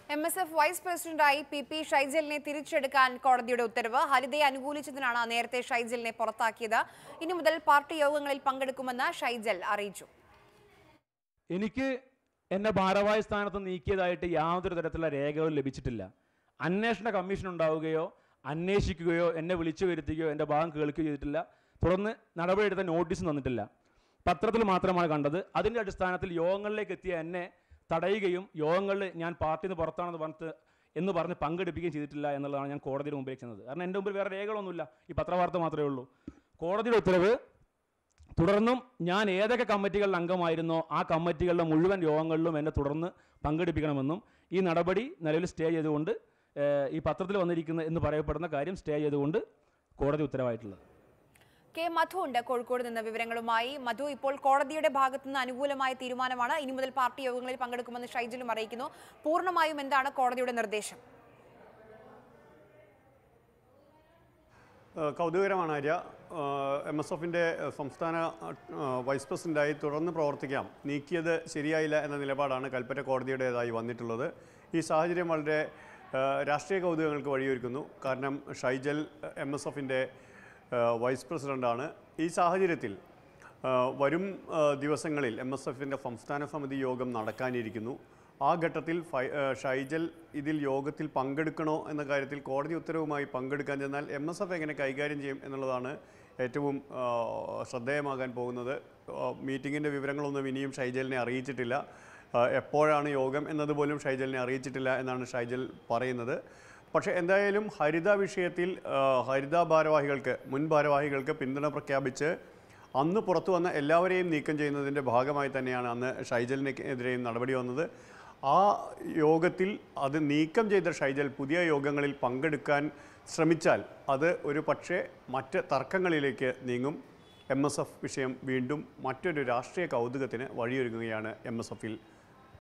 M S F vice പ്രസിഡന്റായി P P ഷൈജലിനെ തിരിച്ചെടുക്കാൻ കോടതിയുടെ ഉത്തരവ് ഹരിതയെ അനുകൂലിച്ചതിനാണ് നേരത്തെ ഷൈജലിനെ പുറത്താക്കിയത് ഇനി മുതൽ പാർട്ടി യോഗങ്ങളിൽ പങ്കെടുക്കുമെന്ന് ഷൈജൽ അറിയിച്ചു എനിക്ക് എന്നെ ഭാരവാഹി സ്ഥാനത്ത് നീക്കിയതായിട്ട് യാതൊരു തരത്തിലുള്ള രേഖകളും ലഭിച്ചിട്ടില്ല അന്വേഷണ കമ്മീഷൻ ഉണ്ടാവുകയോ അന്വേഷിക്കുകയോ എന്നെ വിളിച്ചു വരുത്തുകയോ എൻ്റെ ഭാഗം കേൾക്കുകയോ ചെയ്തിട്ടില്ല തുടർന്ന് നടപടിയെടുത്ത നോട്ടീസ് തന്നിട്ടില്ല പത്രത്തിൽ മാത്രമാണ് കണ്ടത് അതിൻ്റെ അടിസ്ഥാനത്തിൽ യോഗങ്ങളിലേക്ക് എത്തിയ എന്നെ തടയുകയും യോഗങ്ങളിൽ ഞാൻ പാർട്ടിയിൽ നിന്ന് പുറത്താണെന്ന് പറഞ്ഞിട്ട് എന്ന് പറഞ്ഞ് പങ്കെടുപ്പിക്കുകയും ചെയ്തിട്ടില്ല എന്നുള്ളതാണ് ഞാൻ കോടതിയുടെ മുമ്പിലേക്ക് ചെന്നത് കാരണം എൻ്റെ മുമ്പിൽ വേറെ രേഖകളൊന്നുമില്ല ഈ പത്രവാർത്ത മാത്രമേ ഉള്ളൂ കോടതിയുടെ ഉത്തരവ് തുടർന്നും ഞാൻ ഏതൊക്കെ കമ്മിറ്റികളിൽ അംഗമായിരുന്നോ ആ കമ്മിറ്റികളുടെ മുഴുവൻ യോഗങ്ങളിലും എന്നെ തുടർന്ന് പങ്കെടുപ്പിക്കണമെന്നും ഈ നടപടി നിലവിൽ സ്റ്റേ ചെയ്തുകൊണ്ട് ഏഹ്, ഈ പത്രത്തിൽ വന്നിരിക്കുന്ന എന്ന് പറയപ്പെടുന്ന കാര്യം സ്റ്റേ ചെയ്തുകൊണ്ട് കോടതി ഉത്തരവായിട്ടുള്ളത് കെ മധു ഉണ്ട് കോഴിക്കോട് നിന്ന് വിവരങ്ങളുമായി മധു ഇപ്പോൾ കോടതിയുടെ ഭാഗത്തു നിന്ന് അനുകൂലമായ തീരുമാനമാണ് ഇനി മുതൽ പാർട്ടി യോഗങ്ങളിൽ പങ്കെടുക്കുമെന്ന് ഷൈജലും അറിയിക്കുന്നു പൂർണ്ണമായും എന്താണ് കോടതിയുടെ നിർദ്ദേശം ഏഹ് കൗതുകകരമാണ് ആര്യ എം എസ് എഫിൻ്റെ സംസ്ഥാന ഏഹ് വൈസ് പ്രസിഡന്റായി തുടർന്ന് പ്രവർത്തിക്കാം നീക്കിയത് ശരിയായില്ല എന്ന നിലപാടാണ് കൽപ്പറ്റ കോടതിയുടേതായി വന്നിട്ടുള്ളത് ഈ സാഹചര്യം വളരെ ഏഹ് രാഷ്ട്രീയ കൗതുകങ്ങൾക്ക് വഴിയൊരുക്കുന്നു കാരണം ഷൈജൽ എം എസ് എഫിൻ്റെ വൈസ് പ്രസിഡന്റാണ് ഈ സാഹചര്യത്തിൽ ഏഹ് വരും ഏഹ് ദിവസങ്ങളിൽ എം എസ് എഫിൻ്റെ സംസ്ഥാന സമിതി യോഗം നടക്കാനിരിക്കുന്നു ആ ഘട്ടത്തിൽ ഫൈ- ഏഹ് ഷൈജൽ ഇതിൽ യോഗത്തിൽ പങ്കെടുക്കണോ എന്ന കാര്യത്തിൽ കോടതി ഉത്തരവുമായി പങ്കെടുക്കാൻ ചെന്നാൽ എം എസ് എഫ് എങ്ങനെ കൈകാര്യം ചെയ്യും എന്നുള്ളതാണ് ഏറ്റവും ആഹ് ശ്രദ്ധേയമാകാൻ പോകുന്നത് ആഹ് മീറ്റിങ്ങിൻ്റെ വിവരങ്ങളൊന്നും ഇനിയും ഷൈജലിനെ അറിയിച്ചിട്ടില്ല ആഹ് എപ്പോഴാണ് യോഗം എന്നതുപോലും ഷൈജലിനെ അറിയിച്ചിട്ടില്ല എന്നാണ് ഷൈജൽ പറയുന്നത് പക്ഷേ എന്തായാലും ഹരിത വിഷയത്തിൽ ആഹ് ഹരിത ഭാരവാഹികൾക്ക് മുൻ ഭാരവാഹികൾക്ക് പിന്തുണ പ്രഖ്യാപിച്ച് അന്ന് പുറത്തു വന്ന എല്ലാവരെയും നീക്കം ചെയ്യുന്നതിൻ്റെ ഭാഗമായി തന്നെയാണ് അന്ന് ഷൈജലിനെതിരെയും നടപടി വന്നത് ആ യോഗത്തിൽ അത് നീക്കം ചെയ്ത ഷൈജൽ പുതിയ യോഗങ്ങളിൽ പങ്കെടുക്കാൻ ശ്രമിച്ചാൽ അത് ഒരു പക്ഷേ മറ്റ് തർക്കങ്ങളിലേക്ക് നീങ്ങും എം എസ് എഫ് വിഷയം വീണ്ടും മറ്റൊരു രാഷ്ട്രീയ കൗതുകത്തിന് വഴിയൊരുങ്ങുകയാണ് എം എസ് എഫിൽ